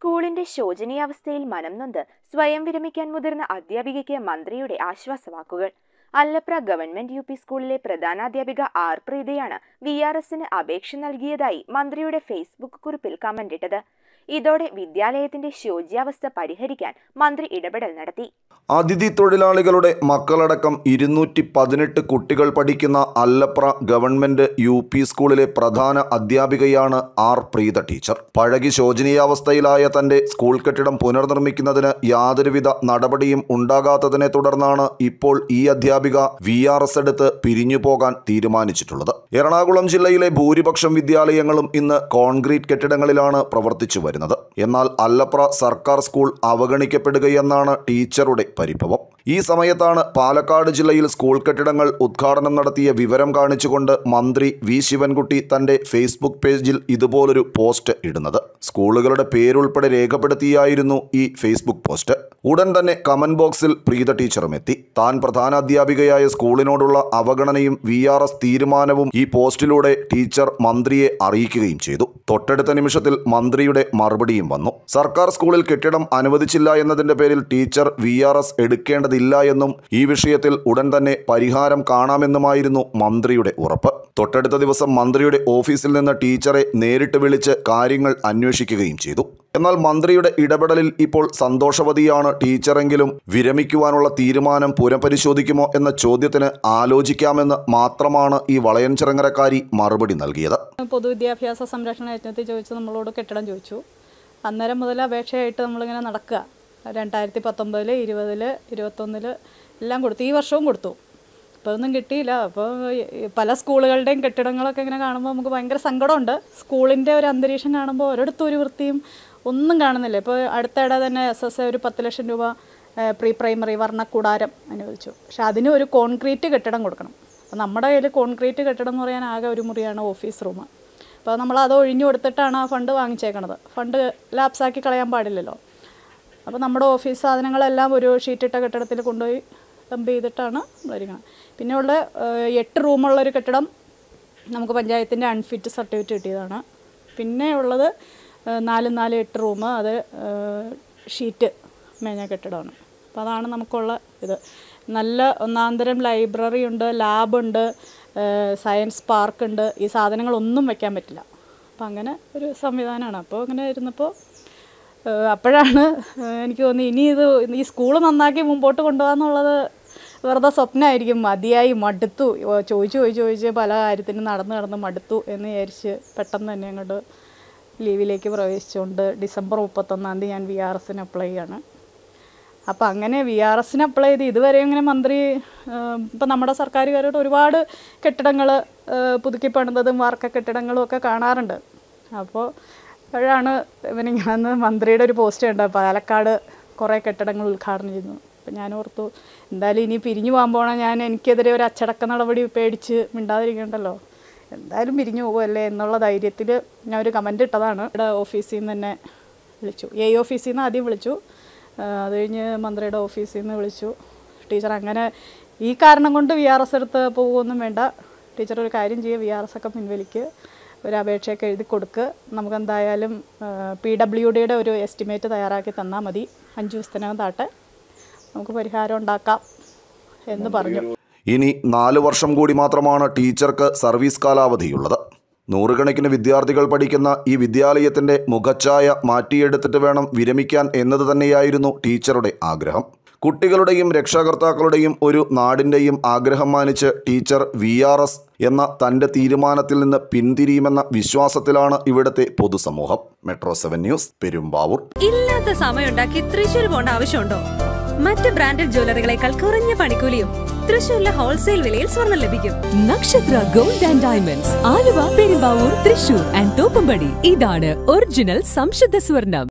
സ്കൂളിന്റെ ശോചനീയാവസ്ഥയിൽ മനം നൊന്ത് സ്വയം വിരമിക്കാൻ മുതിർന്ന അധ്യാപികയ്ക്ക് മന്ത്രിയുടെ ആശ്വാസവാക്കുകൾ അല്ലപ്ര ഗവൺമെന്റ് യു പി സ്കൂളിലെ പ്രധാനാധ്യാപിക ആർ പ്രീതയാണ് വി ആർ എസിന് അപേക്ഷ നൽകിയതായി മന്ത്രിയുടെ ഫേസ്ബുക്ക് കുറിപ്പിൽ കമന്റിട്ടത് ഇതോടെ വിദ്യാലയത്തിന്റെ ശോച്യാവസ്ഥ പരിഹരിക്കാൻ മന്ത്രി ഇടപെടൽ നടത്തി അതിഥി തൊഴിലാളികളുടെ മക്കളടക്കം ഇരുന്നൂറ്റി പതിനെട്ട് കുട്ടികൾ പഠിക്കുന്ന അല്ലപ്ര ഗവൺമെന്റ് യു പി സ്കൂളിലെ പ്രധാന അധ്യാപികയാണ് ആർ പ്രീത ടീച്ചർ പഴകി ശോചനീയാവസ്ഥയിലായ തന്റെ സ്കൂൾ കെട്ടിടം പുനർനിർമ്മിക്കുന്നതിന് യാതൊരുവിധ നടപടിയും ഉണ്ടാകാത്തതിനെ തുടർന്നാണ് ഇപ്പോൾ ഈ അധ്യാപിക വി ആർ എസ് എടുത്ത് പിരിഞ്ഞു പോകാൻ തീരുമാനിച്ചിട്ടുള്ളത് എറണാകുളം ജില്ലയിലെ ഭൂരിപക്ഷം വിദ്യാലയങ്ങളും ഇന്ന് കോൺക്രീറ്റ് കെട്ടിടങ്ങളിലാണ് പ്രവർത്തിച്ചു വരുന്നത് എന്നാൽ അല്ലപ്ര സർക്കാർ സ്കൂൾ അവഗണിക്കപ്പെടുകയെന്നാണ് ടീച്ചറുടെ പരിഭവം ഈ സമയത്താണ് പാലക്കാട് ജില്ലയിൽ സ്കൂൾ കെട്ടിടങ്ങൾ ഉദ്ഘാടനം നടത്തിയ വിവരം കാണിച്ചുകൊണ്ട് മന്ത്രി വി ശിവൻകുട്ടി തന്റെ ഫേസ്ബുക്ക് പേജിൽ ഇതുപോലൊരു പോസ്റ്റ് ഇടുന്നത് സ്കൂളുകളുടെ പേരുൾപ്പെടെ രേഖപ്പെടുത്തിയായിരുന്നു ഈ ഫേസ്ബുക്ക് പോസ്റ്റ് ഉടൻ തന്നെ കമന്റ് ബോക്സിൽ പ്രീത ടീച്ചറും എത്തി താൻ പ്രധാനാധ്യാപികയായ സ്കൂളിനോടുള്ള അവഗണനയും വി ആർ എസ് തീരുമാനവും ഈ പോസ്റ്റിലൂടെ ടീച്ചർ മന്ത്രിയെ അറിയിക്കുകയും ചെയ്തു തൊട്ടടുത്ത നിമിഷത്തിൽ മന്ത്രിയുടെ മറുപടിയും വന്നു സർക്കാർ സ്കൂളിൽ കെട്ടിടം അനുവദിച്ചില്ല എന്നതിന്റെ പേരിൽ ടീച്ചർ വി ആർ എസ് എടുക്കേണ്ടതില്ല എന്നും ഈ വിഷയത്തിൽ ഉടൻ തന്നെ പരിഹാരം കാണാമെന്നുമായിരുന്നു മന്ത്രിയുടെ ഉറപ്പ് തൊട്ടടുത്ത ദിവസം മന്ത്രിയുടെ ഓഫീസിൽ നിന്ന് ടീച്ചറെ നേരിട്ട് വിളിച്ച് കാര്യങ്ങൾ അന്വേഷിക്കുകയും ചെയ്തു എന്നാൽ മന്ത്രിയുടെ ഇടപെടലിൽ ഇപ്പോൾ സന്തോഷവതിയാണ് ടീച്ചറെങ്കിലും വിരമിക്കുവാനുള്ള തീരുമാനം പുനഃപരിശോധിക്കുമോ എന്ന ചോദ്യത്തിന് ആലോചിക്കാമെന്ന് മാത്രമാണ് ഈ വളയൻചിറങ്ങരക്കാരി മറുപടി നൽകിയത് പൊതുവിദ്യാഭ്യാസ സംരക്ഷണ യജ്ഞത്തിൽ ചോദിച്ച് നമ്മളോട് കെട്ടിടം ചോദിച്ചു അന്നേരം മുതൽ അപേക്ഷയായിട്ട് നമ്മളിങ്ങനെ നടക്കുക രണ്ടായിരത്തി പത്തൊമ്പതിൽ ഇരുപതിൽ ഇരുപത്തൊന്നിൽ എല്ലാം കൊടുത്തു ഈ വർഷവും കൊടുത്തു അപ്പോൾ ഒന്നും കിട്ടിയില്ല അപ്പോൾ പല സ്കൂളുകളുടെയും കെട്ടിടങ്ങളൊക്കെ ഇങ്ങനെ കാണുമ്പോൾ നമുക്ക് ഭയങ്കര സങ്കടമുണ്ട് സ്കൂളിൻ്റെ ഒരു അന്തരീക്ഷം കാണുമ്പോൾ ഒരിടത്തും ഒരു വൃത്തിയും ഒന്നും കാണുന്നില്ല ഇപ്പോൾ അടുത്തിടെ തന്നെ എസ് എസ് എ ഒരു പത്ത് ലക്ഷം രൂപ പ്രീ പ്രൈമറി വർണ്ണക്കൂടാരം അനുവദിച്ചു പക്ഷെ അതിന് ഒരു കോൺക്രീറ്റ് കെട്ടിടം കൊടുക്കണം അപ്പോൾ നമ്മുടെ കയ്യിൽ കോൺക്രീറ്റ് കെട്ടിടം എന്ന് പറയാൻ ആകെ ഒരു മുറിയാണ് ഓഫീസ് റൂം അപ്പോൾ നമ്മൾ അത് ഒഴിഞ്ഞു കൊടുത്തിട്ടാണ് ആ ഫണ്ട് വാങ്ങിച്ചേക്കണത് ഫണ്ട് ലാപ്സാക്കി കളയാൻ പാടില്ലല്ലോ അപ്പോൾ നമ്മുടെ ഓഫീസ് സാധനങ്ങളെല്ലാം ഒരു ഷീറ്റിട്ട കെട്ടിടത്തിൽ കൊണ്ടുപോയി ഡംപ് ചെയ്തിട്ടാണ് വരികണത് പിന്നെ ഉള്ള ഏഹ്, എട്ട് റൂമുള്ളൊരു കെട്ടിടം നമുക്ക് പഞ്ചായത്തിൻ്റെ അൺഫിറ്റ് സർട്ടിഫിക്കറ്റ് കിട്ടിയതാണ് പിന്നെ ഉള്ളത് ഏഹ്, നാല് നാല് എട്ട് റൂം അത് ഏഹ്, ഷീറ്റ് മേഞ്ഞ കെട്ടിടമാണ് അപ്പോൾ അതാണ് നമുക്കുള്ള ഇത് നല്ല ഒന്നാന്തരം ലൈബ്രറി ഉണ്ട് ലാബുണ്ട് സയൻസ് പാർക്ക് ഉണ്ട് ഈ സാധനങ്ങളൊന്നും വെക്കാൻ പറ്റില്ല അപ്പോൾ അങ്ങനെ ഒരു സംവിധാനമാണ് അപ്പോൾ അങ്ങനെ ഇരുന്നപ്പോൾ ഏഹ് അപ്പോഴാണ് ഏഹ് എനിക്ക് തോന്നി ഇനി ഇത് ഈ സ്കൂൾ നന്നാക്കി മുമ്പോട്ട് കൊണ്ടുപോകാന്നുള്ളത് വെറുതെ സ്വപ്നമായിരിക്കും മതിയായി മടുത്തു ഓ, ചോദിച്ച് ചോദിച്ച് ചോദിച്ച് പല കാര്യത്തിനും നടന്ന് നടന്ന് മടുത്തു എന്ന് വിചാരിച്ച് പെട്ടെന്ന് തന്നെ അങ്ങോട്ട് ലീവിലേക്ക് പ്രവേശിച്ചുകൊണ്ട് ഡിസംബർ മുപ്പത്തൊന്നാം തീയതി ഞാൻ വി ആർ എസിന് അപ്ലൈ ചെയ്യാണ് അപ്പോൾ അങ്ങനെ വി ആർ എസിന് അപ്ലൈ ചെയ്ത് ഇതുവരെ ഇങ്ങനെ മന്ത്രി ഇപ്പം നമ്മുടെ സർക്കാരുകാരോട് ഒരുപാട് കെട്ടിടങ്ങൾ പുതുക്കി പണിതതും വാർക്ക കെട്ടിടങ്ങളും ഒക്കെ കാണാറുണ്ട് അപ്പോൾ അപ്പോഴാണ് ഇവനിങ്ങനെ മന്ത്രിയുടെ ഒരു പോസ്റ്റ് ഉണ്ട് പാലക്കാട് കുറേ കെട്ടിടങ്ങൾ ഉദ്ഘാടനം ചെയ്യുന്നു അപ്പം ഞാൻ ഓർത്തു എന്തായാലും ഇനി പിരിഞ്ഞു പോകാൻ പോണ ഞാൻ എനിക്കെതിരെ ഒരു അച്ചടക്ക നടപടി പേടിച്ച് മിണ്ടാതിരിക്കണ്ടല്ലോ എന്തായാലും പിരിഞ്ഞു പോകുമല്ലേ എന്നുള്ള ധൈര്യത്തിൽ ഞാൻ ഒരു കമൻ്റ് ഇട്ടതാണ് ഇവിടെ ഓഫീസിൽ നിന്ന് തന്നെ വിളിച്ചു എ ഓഫീസിൽ നിന്ന് ആദ്യം വിളിച്ചു ആ, അത് കഴിഞ്ഞ് മന്ത്രിയുടെ ഓഫീസിൽ നിന്ന് വിളിച്ചു ടീച്ചർ അങ്ങനെ ഈ കാരണം കൊണ്ട് വി ആർ എസ് എടുത്ത് പോകുമൊന്നും വേണ്ട ടീച്ചർ ഒരു കാര്യം ചെയ്യുക വി ആർ എസ് ഒക്കെ പിൻവലിക്ക് ഒരു അപേക്ഷയൊക്കെ എഴുതി കൊടുക്ക് നമുക്ക് എന്തായാലും പി ഡബ്ല്യു ഡിയുടെ ഒരു എസ്റ്റിമേറ്റ് തയ്യാറാക്കി തന്നാൽ മതി അഞ്ച് ദിവസത്തിനകം താട്ടെ നമുക്ക് പരിഹാരം ഉണ്ടാക്കാം എന്ന് പറഞ്ഞു ഇനി നാല് വർഷം കൂടി മാത്രമാണ് ടീച്ചർക്ക് സർവീസ് കാലാവധിയുള്ളത് നൂറുകണക്കിന് വിദ്യാർത്ഥികൾ പഠിക്കുന്ന ഈ വിദ്യാലയത്തിന്റെ മുഖച്ഛായ മാറ്റിയെടുത്തിട്ട് വേണം വിരമിക്കാൻ എന്നത് തന്നെയായിരുന്നു ടീച്ചറുടെ ആഗ്രഹം കുട്ടികളുടെയും രക്ഷാകർത്താക്കളുടെയും ഒരു നാടിൻ്റെയും ആഗ്രഹം മാനിച്ച് ടീച്ചർ വി ആർ എസ് എന്ന തൻ്റെ തീരുമാനത്തിൽ നിന്ന് പിന്തിരിയുമെന്ന വിശ്വാസത്തിലാണ് ഇവിടുത്തെ പൊതുസമൂഹം മെട്രോ സെവൻ ന്യൂസ് പെരുമ്പാവൂർ ഇല്ലാത്ത സമയമുണ്ടാക്കി തൃശൂർ പോകേണ്ട ആവശ്യമുണ്ടോ മറ്റ് ബ്രാൻഡഡ് ജ്വല്ലറികളെക്കാൾ കുറഞ്ഞ പണിക്കൂലിയും തൃശൂരിലെ ഹോൾസെയിൽ വിലയിൽ സ്വർണം ലഭിക്കും Nakshatra gold and diamonds Aluva Perumbavoor Thrissur and Thoppumpady ഇതാണ് ഒറിജിനൽ സംശുദ്ധ സ്വർണം